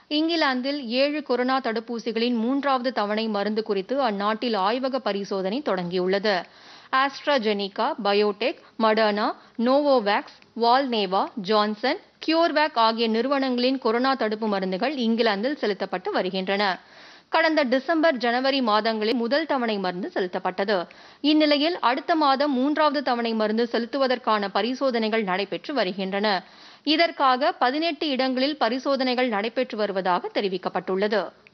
இங்கிலாந்தில் ஏழு கொரோனா தடுப்பூசிகளின் மூன்றாவது தவணை மருந்து குறித்து அந்நாட்டில் ஆய்வக பரிசோதனை தொடங்கியுள்ளது AstraZeneca biotech Moderna Novavax Valneva Johnson CureVac ஆகிய நிறுவனங்களின் கொரோனா தடுப்பு மருந்துகள் இங்கிலாந்தில் செலுத்தப்பட்டு வருகின்றன கடந்த டிசம்பர் ஜனவரி மாதங்களில் முதல் தவணை மருந்து செலுத்தப்பட்டது இந்நிலையில் அடுத்த மாதம் மூன்றாவது தவணை மருந்து செலுத்துவதற்கான பரிசோதனைகள் நடைபெற்று வருகின்றன இதற்காக பதினெட்டு இடங்களில் பரிசோதனைகள் நடைபெற்று வருவதாக தெரிவிக்கப்பட்டுள்ளது